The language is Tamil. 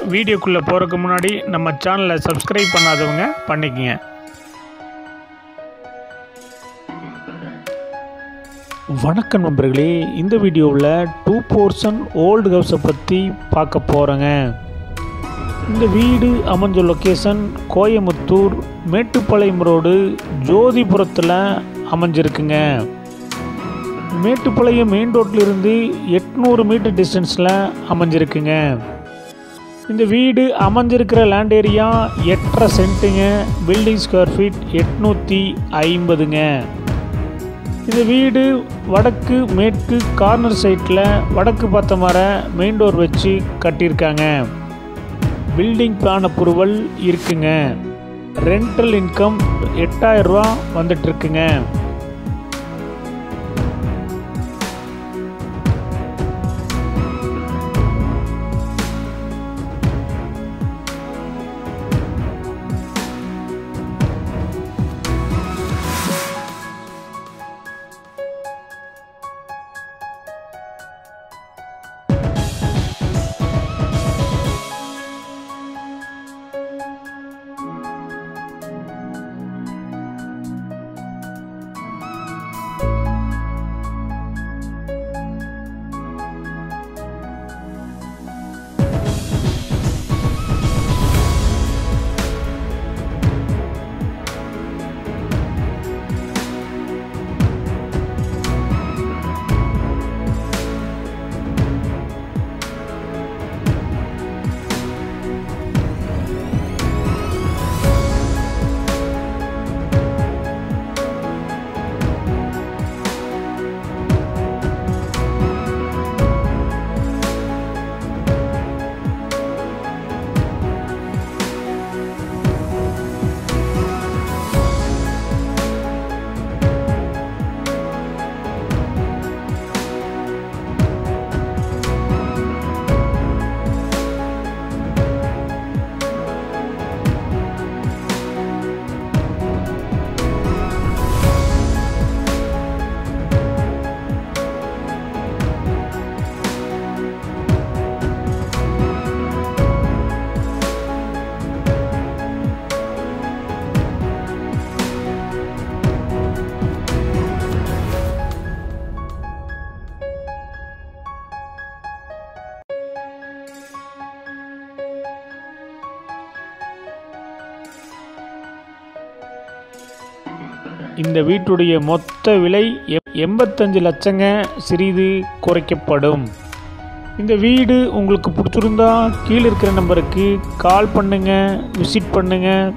வீடியோக்குள்ளே போகிறதுக்கு முன்னாடி நம்ம சேனலை சப்ஸ்கிரைப் பண்ணாதவங்க பண்ணிக்கங்க வணக்கம் நண்பர்களே இந்த வீடியோவில் டூ போர்ஷன் ஓல்டு ஹவுஸை பற்றி பார்க்க போகிறேங்க இந்த வீடு அமைஞ்ச லொக்கேஷன் கோயமுத்தூர் மேட்டுப்பாளையம் ரோடு ஜோதிபுரத்தில் அமைஞ்சிருக்குங்க மேட்டுப்பாளையம் மெயின் ரோட்லேருந்து எட்நூறு மீட்டர் டிஸ்டன்ஸில் அமைஞ்சிருக்குங்க இந்த வீடு அமைஞ்சிருக்கிற லேண்ட் ஏரியா எட்டரை சென்ட்டுங்க பில்டிங் ஸ்கொயர் ஃபீட் எட்நூற்றி ஐம்பதுங்க இந்த வீடு வடக்கு மேற்கு கார்னர் சைட்டில் வடக்கு பார்த்த மர மெயின் டோர் வச்சு கட்டியிருக்காங்க பில்டிங் பிளான் அப்ரூவல் இருக்குங்க ரெண்டல் இன்கம் எட்டாயிரம் ரூபா வந்துட்டுருக்குங்க இந்த வீட்டுடைய மொத்த விலை எ- எண்பத்தஞ்சு லட்சங்க சிறிது குறைக்கப்படும் இந்த வீடு உங்களுக்கு பிடிச்சிருந்தா கீழே இருக்கிற நம்பருக்கு கால் பண்ணுங்க விசிட் பண்ணுங்க